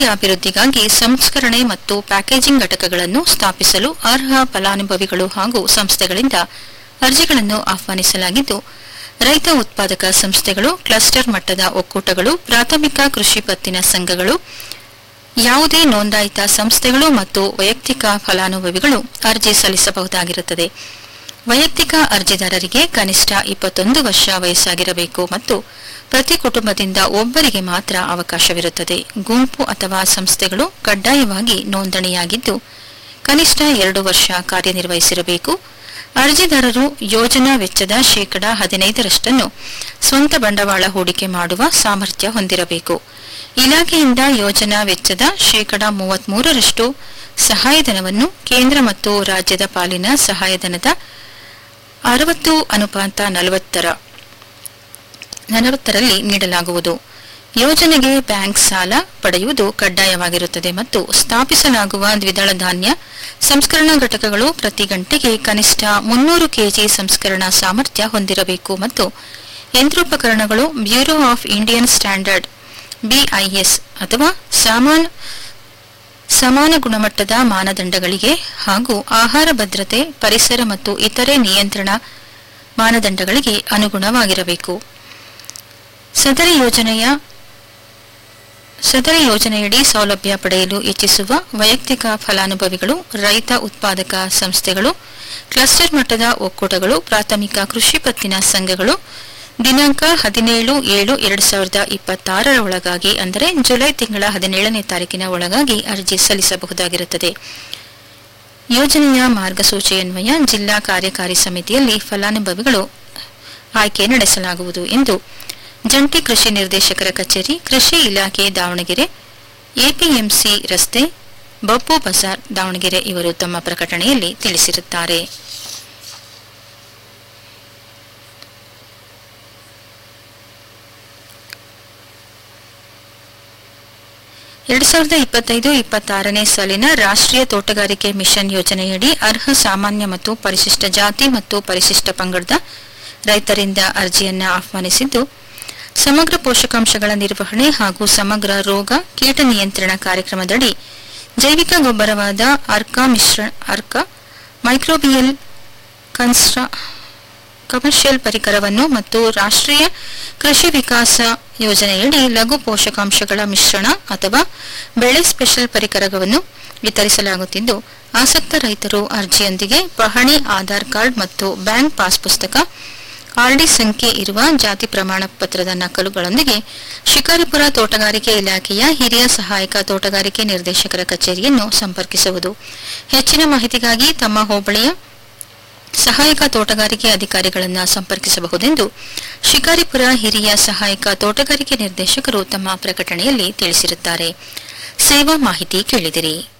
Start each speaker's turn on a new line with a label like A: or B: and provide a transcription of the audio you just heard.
A: ಅಭಿವೃದ್ಧಿಗಾಗಿ ಸಂಸ್ಕರಣೆ ಮತ್ತು ಪ್ಯಾಕೇಜಿಂಗ್ ಘಟಕಗಳನ್ನು ಸ್ಥಾಪಿಸಲು ಅರ್ಹ ಫಲಾನುಭವಿಗಳು ಹಾಗೂ ಸಂಸ್ಥೆಗಳಿಂದ ಅರ್ಜಿಗಳನ್ನು ಆಹ್ವಾನಿಸಲಾಗಿದ್ದು ರೈತ ಉತ್ಪಾದಕ ಸಂಸ್ಥೆಗಳು ಕ್ಲಸ್ಟರ್ ಮಟ್ಟದ ಒಕ್ಕೂಟಗಳು ಪ್ರಾಥಮಿಕ ಕೃಷಿ ಪತ್ತಿನ ಸಂಘಗಳು ಯಾವುದೇ ನೋಂದಾಯಿತ ಸಂಸ್ಥೆಗಳು ಮತ್ತು ವೈಯಕ್ತಿಕ ಫಲಾನುಭವಿಗಳು ಅರ್ಜಿ ಸಲ್ಲಿಸಬಹುದಾಗಿರುತ್ತದೆ ವೈಯಕ್ತಿಕ ಅರ್ಜಿದಾರರಿಗೆ ಕನಿಷ್ಠ ಇಪ್ಪತ್ತೊಂದು ವರ್ಷ ವಯಸ್ಸಾಗಿರಬೇಕು ಮತ್ತು ಪ್ರತಿ ಕುಟುಂಬದಿಂದ ಒಬ್ಬರಿಗೆ ಮಾತ್ರ ಅವಕಾಶವಿರುತ್ತದೆ ಗುಂಪು ಅಥವಾ ಸಂಸ್ಥೆಗಳು ಕಡ್ಡಾಯವಾಗಿ ನೋಂದಣಿಯಾಗಿದ್ದು ಕನಿಷ್ಠ ಎರಡು ವರ್ಷ ಕಾರ್ಯನಿರ್ವಹಿಸಿರಬೇಕು ಅರ್ಜಿದಾರರು ಯೋಜನಾ ವೆಚ್ಚದ ಶೇಕಡ ಹದಿನೈದರಷ್ಟನ್ನು ಸ್ವಂತ ಬಂಡವಾಳ ಹೂಡಿಕೆ ಮಾಡುವ ಸಾಮರ್ಥ್ಯ ಹೊಂದಿರಬೇಕು ಇಲಾಖೆಯಿಂದ ಯೋಜನಾ ವೆಚ್ಚದ ಶೇಕಡ ಮೂವತ್ಮೂರರಷ್ಟು ಸಹಾಯಧನವನ್ನು ಕೇಂದ್ರ ಮತ್ತು ರಾಜ್ಯದ ಪಾಲಿನ ಸಹಾಯಧನದ ಅರವತ್ತು ಅನುಪಾತ ನಲವತ್ತರ ನಲವತ್ತರಲ್ಲಿ ನೀಡಲಾಗುವುದು ಯೋಜನೆಗೆ ಬ್ಯಾಂಕ್ ಸಾಲ ಪಡೆಯುವುದು ಕಡ್ಡಾಯವಾಗಿರುತ್ತದೆ ಮತ್ತು ಸ್ಥಾಪಿಸಲಾಗುವ ದ್ವಿದಳ ಧಾನ್ಯ ಸಂಸ್ಕರಣಾ ಘಟಕಗಳು ಪ್ರತಿ ಗಂಟೆಗೆ ಕನಿಷ್ಠ ಮುನ್ನೂರು ಕೆಜಿ ಸಂಸ್ಕರಣಾ ಸಾಮರ್ಥ್ಯ ಹೊಂದಿರಬೇಕು ಮತ್ತು ಯಂತ್ರೋಪಕರಣಗಳು bureau of Indian standard BIS ಅಥವಾ ಸಾಮಾನ್ ಸಮಾನ ಗುಣಮಟ್ಟದ ಮಾನದಂಡಗಳಿಗೆ ಹಾಗೂ ಆಹಾರ ಭದ್ರತೆ ಪರಿಸರ ಮತ್ತು ಇತರೆ ನಿಯಂತ್ರಣ ಮಾನದಂಡಗಳಿಗೆ ಅನುಗುಣವಾಗಿರಬೇಕು ಸದರಿ ಯೋಜನೆಯ ಸದರಿ ಯೋಜನೆಯಡಿ ಸೌಲಭ್ಯ ಪಡೆಯಲು ಇಚ್ಛಿಸುವ ವೈಯಕ್ತಿಕ ಫಲಾನುಭವಿಗಳು ರೈತ ಉತ್ಪಾದಕ ಸಂಸ್ಥೆಗಳು ಕ್ಲಸ್ಟರ್ ಮಟ್ಟದ ಒಕ್ಕೂಟಗಳು ಪ್ರಾಥಮಿಕ ಕೃಷಿ ಪತ್ತಿನ ಸಂಘಗಳು ದಿನಾಂಕ ಹದಿನೇಳು ಏಳು ಎರಡು ಸಾವಿರದ ಇಪ್ಪತ್ತಾರರ ಒಳಗಾಗಿ ಅಂದರೆ ಜುಲೈ ತಿಂಗಳ ಹದಿನೇಳನೇ ತಾರೀಕಿನ ಒಳಗಾಗಿ ಅರ್ಜಿ ಸಲ್ಲಿಸಬಹುದಾಗಿರುತ್ತದೆ ಯೋಜನೆಯ ಮಾರ್ಗಸೂಚಿಯನ್ವಯ ಜಿಲ್ಲಾ ಕಾರ್ಯಕಾರಿ ಸಮಿತಿಯಲ್ಲಿ ಫಲಾನುಭವಿಗಳು ಆಯ್ಕೆ ನಡೆಸಲಾಗುವುದು ಎಂದು ಜಂಟಿ ಕೃಷಿ ನಿರ್ದೇಶಕರ ಕಚೇರಿ ಕೃಷಿ ಇಲಾಖೆ ದಾವಣಗೆರೆ ಎಪಿಎಂಸಿ ರಸ್ತೆ ಬಪ್ಪು ಬಜಾರ್ ದಾವಣಗೆರೆ ಇವರು ತಮ್ಮ ಪ್ರಕಟಣೆಯಲ್ಲಿ ತಿಳಿಸಿರುತ್ತಾರೆ ಎರಡ್ ಸಾವಿರದ ಇಪ್ಪತ್ತೈದು ಇಪ್ಪತ್ತಾರನೇ ಸಾಲಿನ ರಾಷ್ಟ್ರೀಯ ತೋಟಗಾರಿಕೆ ಮಿಷನ್ ಯೋಜನೆಯಡಿ ಅರ್ಹ ಸಾಮಾನ್ಯ ಮತ್ತು ಪರಿಶಿಷ್ಟ ಜಾತಿ ಮತ್ತು ಪರಿಶಿಷ್ಟ ಪಂಗಡದ ರೈತರಿಂದ ಅರ್ಜಿಯನ್ನ ಆಹ್ವಾನಿಸಿದ್ದು ಸಮಗ್ರ ಪೋಷಕಾಂಶಗಳ ನಿರ್ವಹಣೆ ಹಾಗೂ ಸಮಗ್ರ ರೋಗ ಕೀಟ ನಿಯಂತ್ರಣ ಕಾರ್ಯಕ್ರಮದಡಿ ಜೈವಿಕ ಗೊಬ್ಬರವಾದ ಅರ್ಕಾ ಮಿಶ್ರ ಅರ್ಕಾ ಮೈಕ್ರೋಬಿಯಲ್ ಕನ್ಸ್ಟ್ರಾ ಕಮರ್ಷಿಯಲ್ ಪರಿಕರವನ್ನು ಮತ್ತು ರಾಷ್ಟ್ರೀಯ ಕೃಷಿ ವಿಕಾಸ ಯೋಜನೆಯಡಿ ಲಘು ಪೋಷಕಾಂಶಗಳ ಮಿಶ್ರಣ ಅಥವಾ ಬೆಳೆ ಸ್ಪೆಷಲ್ ಪರಿಕರವನ್ನು ವಿತರಿಸಲಾಗುತ್ತಿದ್ದು ಆಸಕ್ತ ರೈತರು ಅರ್ಜಿಯೊಂದಿಗೆ ಪಹಣಿ ಆಧಾರ್ ಕಾರ್ಡ್ ಮತ್ತು ಬ್ಯಾಂಕ್ ಪಾಸ್ ಪುಸ್ತಕ ಆರ್ಡಿ ಸಂಖ್ಯೆ ಇರುವ ಜಾತಿ ಪ್ರಮಾಣ ಪತ್ರದ ನಕಲುಗಳೊಂದಿಗೆ ಶಿಕಾರಿಪುರ ತೋಟಗಾರಿಕೆ ಇಲಾಖೆಯ ಹಿರಿಯ ಸಹಾಯಕ ತೋಟಗಾರಿಕೆ ನಿರ್ದೇಶಕರ ಕಚೇರಿಯನ್ನು ಸಂಪರ್ಕಿಸುವುದು ಹೆಚ್ಚಿನ ಮಾಹಿತಿಗಾಗಿ ತಮ್ಮ ಹೋಬಳಿಯ ಸಹಾಯಕ ತೋಟಗಾರಿಕೆ ಅಧಿಕಾರಿಗಳನ್ನು ಸಂಪರ್ಕಿಸಬಹುದೆಂದು ಶಿಕಾರಿಪುರ ಹಿರಿಯ ಸಹಾಯಕ ತೋಟಗಾರಿಕೆ ನಿರ್ದೇಶಕರು ತಮ್ಮ ಪ್ರಕಟಣೆಯಲ್ಲಿ ತಿಳಿಸಿರುತ್ತಾರೆ ಸೇವಾ ಮಾಹಿತಿ ಕೇಳಿದಿರಿ